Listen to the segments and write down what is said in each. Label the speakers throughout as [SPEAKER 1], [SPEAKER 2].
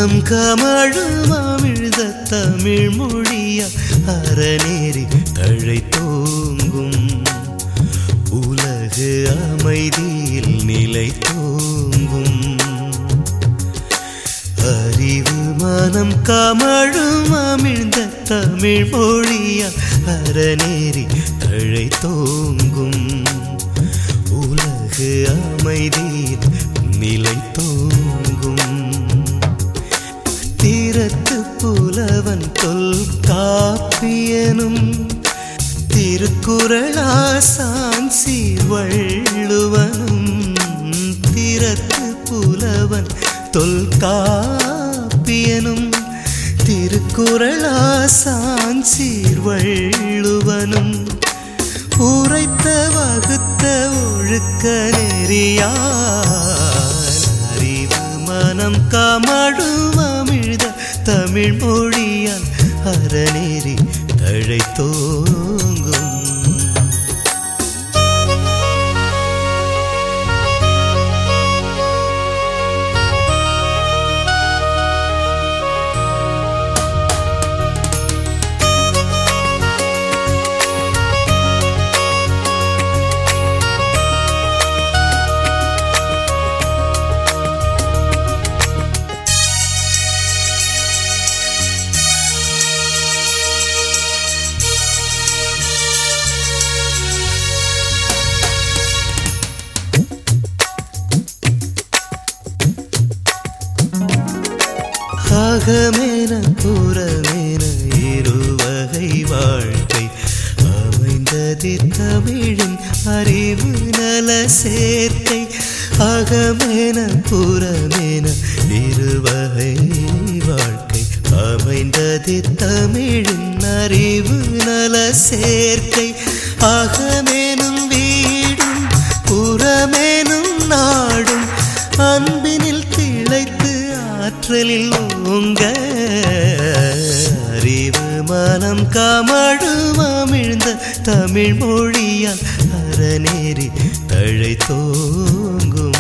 [SPEAKER 1] மனம் கமழும் அமிழ்த தமிழ் மொழியா அறநேரி தழை தோங்கும் உலகு அமைதியில் நிலை தோங்கும் அறிவு மனம் கமழும் அமிழ்ந்த தமிழ் மொழியா அறநேரி தழை தோங்கும் உலகு அமைதியில் நிலை தோங்கும் தீரத்து புலவன் தொல் காப்பியனும் திருக்குறளாசான் சீர்வள்ளுவனும் திறத்து புலவன் தொல்காப்பியனும் திருக்குறளாசான் சீர்வள்ளுவனும் உரைத்த வகுத்த ஒழுக்க நெறியால் அறிவு மனம் கமழும் அமிழ்த தமிழ் மொழியால் அறநெறி தழை தோங்கும் அகமேன புறமேன இருவகை வாழ்க்கை அமைந்தது தமிழின் அறிவு நல சேர்க்கை அகமேன புறமேன இருவகை வாழ்க்கை அமைந்தது தமிழின் அறிவு நல சேர்க்கை அகமேனும் வீடும் புறமேனும் நாடும் அன்பினில் திளைத்து ஆற்றலில் ஓங்க அறிவு மனம் கமழும் அமிழ்ந்த தமிழ் மொழியால் அறநேரி தழை தோங்கும்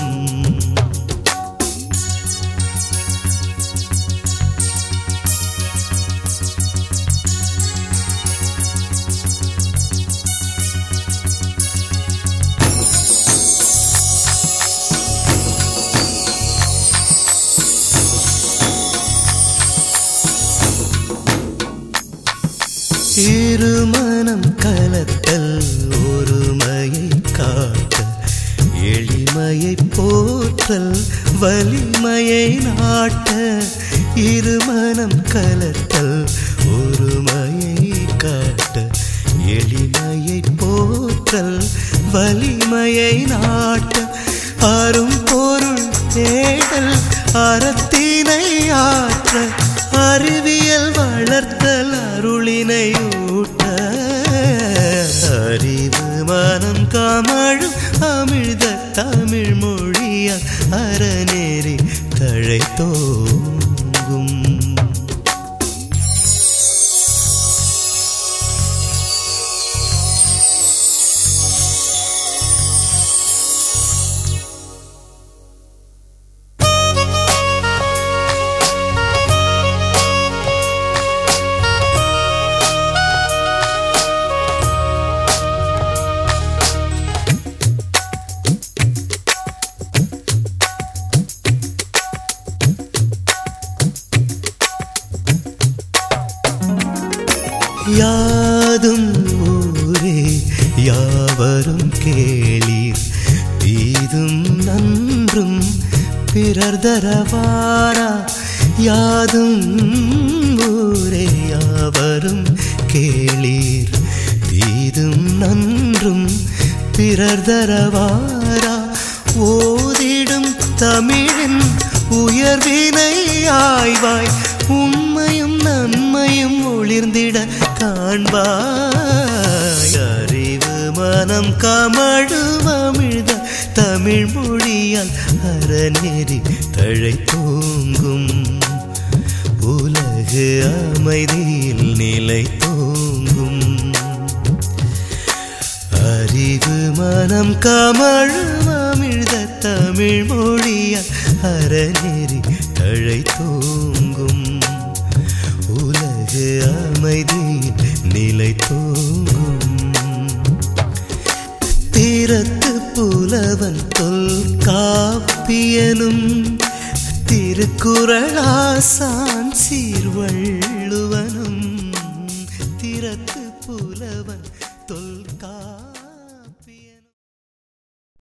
[SPEAKER 1] இருமனம் கலத்தல் ஒருமையை காட்ட எளிமையை போற்றல் வலிமையை நாட்ட இருமனம் கலத்தல் ஒருமையை காட்ட எளிமையை போற்றல் வலிமையை நாட்ட அரும் பொருள் தேடல் அறத்தினை ஆற்ற அறிவியல் வளர்த்தல் அருளினை ஊட்ட அறிவு மனம் கமழும் அமிழ்த தமிழ் மொழியா அறநேரி தழை தோங்கும் யாதும் ஊரே யாவரும் கேளீர் தீதும் நன்றும் பிறர் தரவாரா யாதும் ஊரே யாவரும் கேளீர் தீதும் நன்றும் பிறர் தரவாரா ஓதிடும் தமிழின் உயர்வினை ஆய்வாய் உண்மையும் நன்மையும் ஒளிர்ந்திட காண்பாய் அறிவு மனம் கமழும் அமிழ்த தமிழ் மொழியால் அறநெறி தழை தூங்கும் உலகு அமைதியில் நிலை தூங்கும் அறிவு மனம் கமழும் அமிழ்த தமிழ் மொழியால் அறநெறி தழை தூங்கும் அமைதியில் நிலை தோங்கும் தீரத்து புலவன் தொல் காப்பியனும் திருக்குறளாசான் சீர்வள்ளுவனும் திறத்து புலவன் தொல்